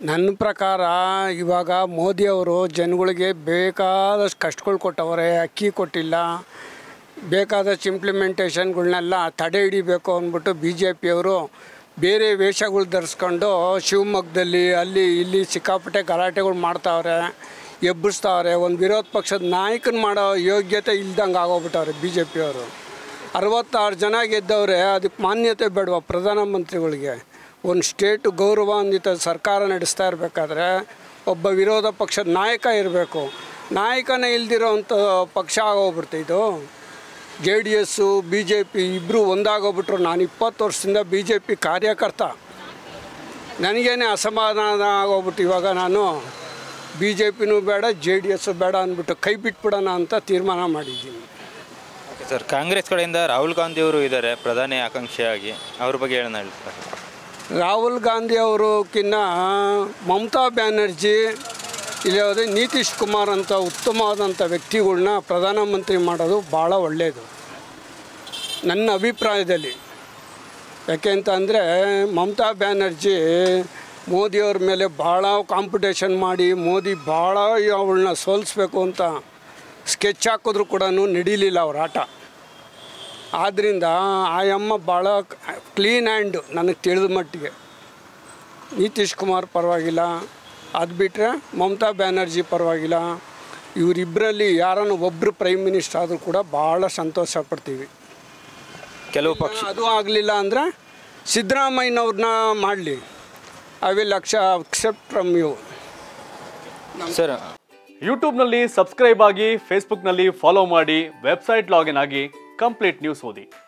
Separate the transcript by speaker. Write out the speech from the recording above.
Speaker 1: ನನ್ನ ಪ್ರಕಾರ ಇವಾಗ ಮೋದಿಯವರು ಜನಗಳಿಗೆ ಬೇಕಾದಷ್ಟು ಕಷ್ಟಗಳು ಕೊಟ್ಟವ್ರೆ ಅಕ್ಕಿ ಕೊಟ್ಟಿಲ್ಲ ಬೇಕಾದಷ್ಟು ಇಂಪ್ಲಿಮೆಂಟೇಷನ್ಗಳನ್ನೆಲ್ಲ ತಡೆ ಹಿಡಿಬೇಕು ಅಂದ್ಬಿಟ್ಟು ಬಿ ಜೆ ಪಿಯವರು ಬೇರೆ ವೇಷಗಳು ಧರಿಸ್ಕೊಂಡು ಶಿವಮೊಗ್ಗದಲ್ಲಿ ಅಲ್ಲಿ ಇಲ್ಲಿ ಸಿಕ್ಕಾಪಟ್ಟೆ ಗಲಾಟೆಗಳು ಮಾಡ್ತಾವ್ರೆ ಎಬ್ಬಿಸ್ತಾವ್ರೆ ಒಂದು ವಿರೋಧ ಪಕ್ಷದ ನಾಯಕನ ಮಾಡೋ ಯೋಗ್ಯತೆ ಇಲ್ದಂಗೆ ಆಗೋಗ್ಬಿಟ್ಟವ್ರೆ ಬಿ ಜೆ ಪಿಯವರು ಅರವತ್ತಾರು ಜನ ಗೆದ್ದವ್ರೆ ಅದಕ್ಕೆ ಮಾನ್ಯತೆ ಬೇಡವಾ ಪ್ರಧಾನಮಂತ್ರಿಗಳಿಗೆ ಒಂದು ಸ್ಟೇಟು ಗೌರವಾನ್ವಿತ ಸರ್ಕಾರ ನಡೆಸ್ತಾ ಇರಬೇಕಾದ್ರೆ ಒಬ್ಬ ವಿರೋಧ ಪಕ್ಷದ ನಾಯಕ ಇರಬೇಕು ನಾಯಕನೇ ಇಲ್ದಿರೋವಂಥ ಪಕ್ಷ ಆಗೋಗ್ಬಿಡ್ತು ಇದು J D S B J P ಇಬ್ಬರು ಒಂದಾಗೋಗ್ಬಿಟ್ರು ನಾನು ಇಪ್ಪತ್ತು ವರ್ಷದಿಂದ ಬಿ ಜೆ ಪಿ ಕಾರ್ಯಕರ್ತ ನನಗೇನೆ ಅಸಮಾಧಾನ ಆಗೋಗ್ಬಿಟ್ಟು ಇವಾಗ ನಾನು ಬಿ ಜೆ ಪಿನೂ ಬೇಡ ಜೆ ಡಿ ಎಸ್ಸು ಬೇಡ ಅಂದ್ಬಿಟ್ಟು ಕೈ ಬಿಟ್ಬಿಡೋಣ ಅಂತ ತೀರ್ಮಾನ ಮಾಡಿದ್ದೀನಿ
Speaker 2: ಓಕೆ ಸರ್ ಕಾಂಗ್ರೆಸ್ ಕಡೆಯಿಂದ ರಾಹುಲ್ ಗಾಂಧಿ ಅವರು ಇದ್ದಾರೆ ಪ್ರಧಾನಿ ಆಕಾಂಕ್ಷಿಯಾಗಿ ಅವ್ರ ಬಗ್ಗೆ ಹೇಳೋಣ ಹೇಳಿ ಸರ್
Speaker 1: ರಾಹುಲ್ ಗಾಂಧಿ ಅವರುಕ್ಕಿನ್ನ ಮಮತಾ ಬ್ಯಾನರ್ಜಿ ಇಲ್ಲದೆ ನಿತೀಶ್ ಕುಮಾರ್ ಅಂತ ಉತ್ತಮವಾದಂಥ ವ್ಯಕ್ತಿಗಳ್ನ ಪ್ರಧಾನಮಂತ್ರಿ ಮಾಡೋದು ಭಾಳ ಒಳ್ಳೆಯದು ನನ್ನ ಅಭಿಪ್ರಾಯದಲ್ಲಿ ಯಾಕೆ ಅಂತ ಅಂದರೆ ಮಮತಾ ಬ್ಯಾನರ್ಜಿ ಮೋದಿಯವ್ರ ಮೇಲೆ ಭಾಳ ಕಾಂಪಿಟೇಷನ್ ಮಾಡಿ ಮೋದಿ ಭಾಳ ಅವಳನ್ನ ಸೋಲಿಸ್ಬೇಕು ಅಂತ ಸ್ಕೆಚ್ ಹಾಕಿದ್ರು ಕೂಡ ನಡೀಲಿಲ್ಲ ಅವ್ರ ಆಟ ಆದ್ದರಿಂದ ಆಯಮ್ಮ ಭಾಳ ಕ್ಲೀನ್ ಹ್ಯಾಂಡ್ ನನಗೆ ತಿಳಿದ ಮಟ್ಟಿಗೆ ನಿತೀಶ್ ಕುಮಾರ್ ಪರವಾಗಿಲ್ಲ ಅದು ಬಿಟ್ಟರೆ ಮಮತಾ ಬ್ಯಾನರ್ಜಿ ಪರವಾಗಿಲ್ಲ ಇವರಿಬ್ಬರಲ್ಲಿ ಯಾರನ್ನು ಒಬ್ಬರು ಪ್ರೈಮ್ ಮಿನಿಸ್ಟರ್ ಆದರೂ ಕೂಡ ಭಾಳ ಸಂತೋಷ ಪಡ್ತೀವಿ
Speaker 2: ಕೆಲವು ಪಕ್ಷ
Speaker 1: ಅದು ಆಗಲಿಲ್ಲ ಅಂದರೆ ಸಿದ್ದರಾಮಯ್ಯನವ್ರನ್ನ ಮಾಡಲಿ ಐ ವಿಲ್ ಅಕ್ಷ ಅಕ್ಸೆಪ್ಟ್ ಫ್ರಮ್ ಯು
Speaker 2: ಸರ್
Speaker 3: ಯೂಟ್ಯೂಬ್ನಲ್ಲಿ ಸಬ್ಸ್ಕ್ರೈಬ್ ಆಗಿ ಫೇಸ್ಬುಕ್ನಲ್ಲಿ ಫಾಲೋ ಮಾಡಿ ವೆಬ್ಸೈಟ್ ಲಾಗಿನ್ ಆಗಿ ಕಂಪ್ಲೀಟ್ ನ್ಯೂಸ್ ಓದಿ